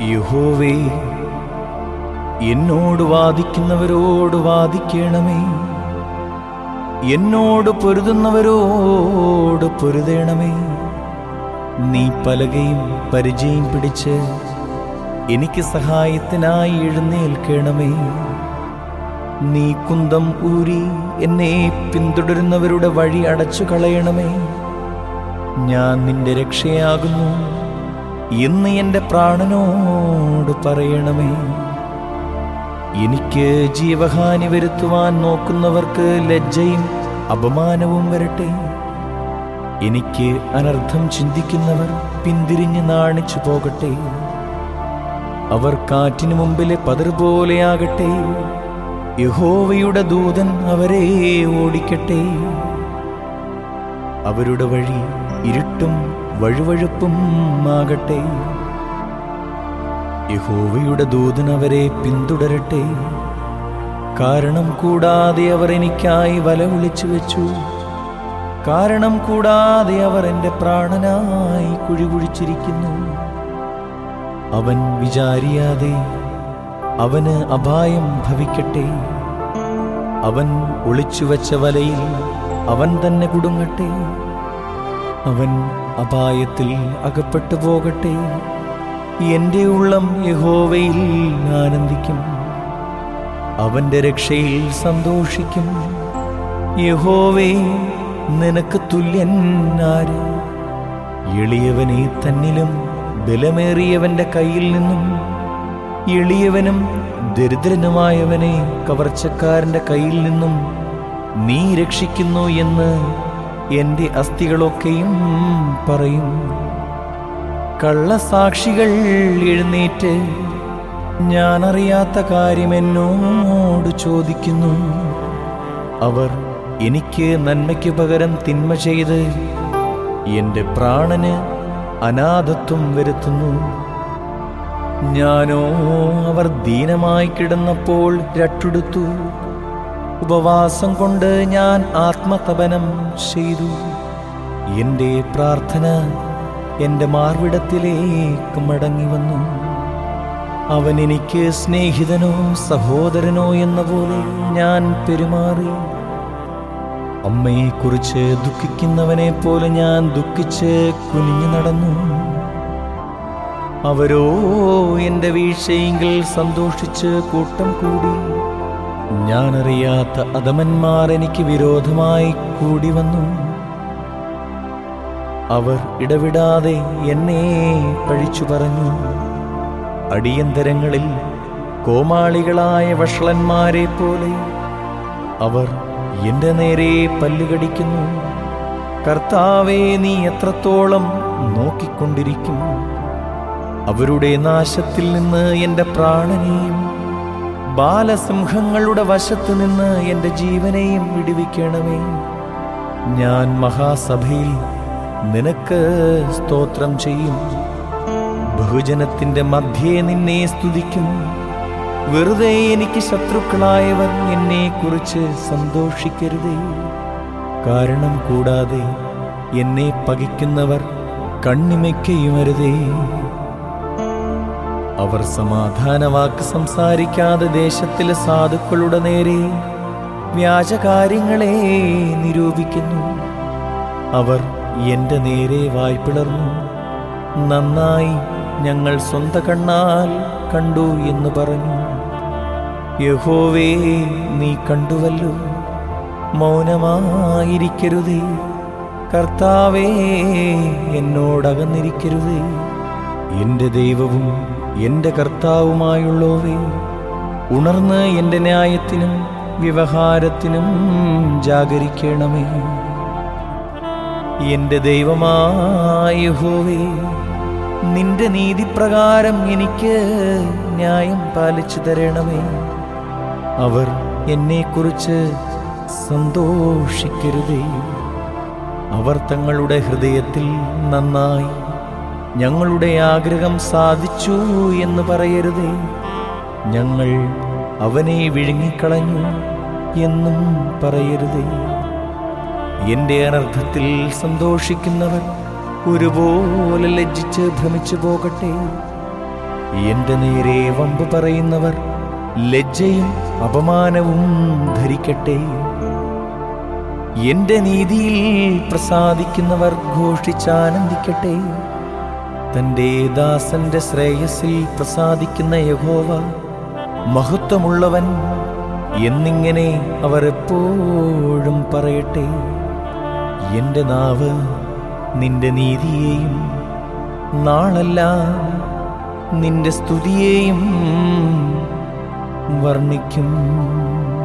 യഹോവേ എന്നോട് വാദിക്കുന്നവരോട് വാദിക്കണമേ എന്നോട് പൊരുതുന്നവരോട് പൊരുതേണമേ നീ പലകയും പരിചയം പിടിച്ച് എനിക്ക് സഹായത്തിനായി എഴുന്നേൽക്കണമേ നീ കുന്തം ഊരി എന്നെ പിന്തുടരുന്നവരുടെ വഴി അടച്ചു കളയണമേ ഞാൻ നിന്റെ രക്ഷയാകുന്നു എന്ന് എൻ്റെ പ്രാണനോട് പറയണമേ എനിക്ക് ജീവഹാനി വരുത്തുവാൻ നോക്കുന്നവർക്ക് ലജ്ജയും അപമാനവും വരട്ടെ എനിക്ക് അനർത്ഥം ചിന്തിക്കുന്നവർ പിന്തിരിഞ്ഞ് നാണിച്ചു പോകട്ടെ അവർ കാറ്റിനു മുമ്പിലെ പതിർ പോലെയാകട്ടെ യഹോവയുടെ ദൂതൻ അവരെ ഓടിക്കട്ടെ അവരുടെ വഴി ഇരുട്ടും വഴുവഴുപ്പും ആകട്ടെ യഹോവയുടെ ദൂതൻ അവരെ പിന്തുടരട്ടെ കാരണം കൂടാതെ അവർ എനിക്കായി വല വിളിച്ചു വെച്ചു കാരണം കൂടാതെ അവർ എൻ്റെ പ്രാണനായി കുഴി കുഴിച്ചിരിക്കുന്നു അവൻ വിചാരിയാതെ അവന് അപായം ഭവിക്കട്ടെ അവൻ ഒളിച്ചു വച്ച വലയിൽ അവൻ തന്നെ കുടുങ്ങട്ടെ അവൻ അപായത്തിൽ അകപ്പെട്ടു പോകട്ടെ എന്റെ ഉള്ളം യഹോവയിൽ ആനന്ദിക്കും അവന്റെ രക്ഷയിൽ സന്തോഷിക്കും യഹോവേ നിനക്ക് തുല്യൻ ആര് എളിയവനെ തന്നിലും ബലമേറിയവന്റെ കയ്യിൽ നിന്നും എളിയവനും ദരിദ്രനുമായവനെ കവർച്ചക്കാരന്റെ കയ്യിൽ നിന്നും നീ രക്ഷിക്കുന്നു എന്ന് എന്റെ അസ്ഥികളൊക്കെയും പറയും കള്ളസാക്ഷികൾ എഴുന്നേറ്റ് ഞാനറിയാത്ത കാര്യം എന്നോട് ചോദിക്കുന്നു അവർ എനിക്ക് നന്മയ്ക്ക് പകരം തിന്മ ചെയ്ത് എന്റെ പ്രാണന് അനാഥത്വം വരുത്തുന്നു ഞാനോ അവർ ദീനമായി കിടന്നപ്പോൾ രട്ടെടുത്തു ഉപവാസം കൊണ്ട് ഞാൻ ആത്മതപനം ചെയ്തു എൻ്റെ പ്രാർത്ഥന എൻ്റെ മാർവിടത്തിലേക്ക് മടങ്ങി വന്നു അവൻ എനിക്ക് സ്നേഹിതനോ സഹോദരനോ എന്ന പോലെ ഞാൻ പെരുമാറി അമ്മയെക്കുറിച്ച് ദുഃഖിക്കുന്നവനെ പോലെ ഞാൻ ദുഃഖിച്ച് കുനിഞ്ഞു നടന്നു അവരോ എൻ്റെ വീഴ്ചയെങ്കിൽ സന്തോഷിച്ച് കൂട്ടം കൂടി ഞാനറിയാത്ത അധമന്മാർ എനിക്ക് വിരോധമായി കൂടി വന്നു അവർ ഇടവിടാതെ എന്നെ പഴിച്ചു പറഞ്ഞു അടിയന്തരങ്ങളിൽ കോമാളികളായ വഷളന്മാരെ പോലെ അവർ എന്റെ നേരെ പല്ലുകടിക്കുന്നു കർത്താവേ നീ എത്രത്തോളം നോക്കിക്കൊണ്ടിരിക്കും അവരുടെ നാശത്തിൽ നിന്ന് എൻ്റെ പ്രാണനെയും ബാലസിംഹങ്ങളുടെ വശത്ത് നിന്ന് എൻ്റെ ജീവനെയും വിടുവിക്കണമേ ഞാൻ മഹാസഭയിൽ നിനക്ക് സ്തോത്രം ചെയ്യും ബഹുജനത്തിന്റെ മധ്യേ നിന്നെ സ്തുതിക്കും വെറുതെ എനിക്ക് ശത്രുക്കളായവർ എന്നെ കുറിച്ച് സന്തോഷിക്കരുതേ കാരണം കൂടാതെ എന്നെ പകിക്കുന്നവർ കണ്ണിമയ്ക്കയുമരുതേ അവർ സമാധാന വാക്ക് സംസാരിക്കാതെ ദേശത്തിലെ സാധുക്കളുടെ നേരെ വ്യാജകാര്യങ്ങളെ നിരൂപിക്കുന്നു അവർ എന്റെ നേരെ വായ്പിളർന്നു നന്നായി ഞങ്ങൾ സ്വന്ത കണ്ണാൽ കണ്ടു എന്ന് പറഞ്ഞു യഹോവേ നീ കണ്ടുവല്ലോ മൗനമായിരിക്കരുതേ കർത്താവേ എന്നോടകന്നിരിക്കരുതേ എന്റെ ദൈവവും എന്റെ കർത്താവുമായുള്ളോവേ ഉണർന്ന് എന്റെ ന്യായത്തിനും വ്യവഹാരത്തിനും ജാഗരിക്കണമേ എന്റെ ദൈവമായ ഹോവേ നിന്റെ നീതിപ്രകാരം എനിക്ക് ന്യായം പാലിച്ചു തരണമേ അവർ എന്നെക്കുറിച്ച് സന്തോഷിക്കരുതേ അവർ തങ്ങളുടെ ഹൃദയത്തിൽ നന്നായി ഞങ്ങളുടെ ആഗ്രഹം സാധിച്ചു എന്ന് പറയരുതേ ഞങ്ങൾ അവനെ വിഴുങ്ങിക്കളഞ്ഞു എന്നും പറയരുതേ എന്റെ അനർത്ഥത്തിൽ സന്തോഷിക്കുന്നവർ ഒരുപോലെ ലജ്ജിച്ച് ഭ്രമിച്ചു പോകട്ടെ എന്റെ നേരെ വമ്പ് പറയുന്നവർ ലജ്ജയും അപമാനവും ധരിക്കട്ടെ എന്റെ നീതിയിൽ പ്രസാദിക്കുന്നവർ ഘോഷിച്ചാനന്ദിക്കട്ടെ തന്റെ ദാസന്റെ ശ്രേയസിൽ പ്രസാദിക്കുന്ന യഹോവ മഹത്വമുള്ളവൻ എന്നിങ്ങനെ അവർ എപ്പോഴും പറയട്ടെ എന്റെ നാവ് നിന്റെ നീതിയെയും നാളെല്ലാം നിന്റെ സ്തുതിയെയും വർണ്ണിക്കും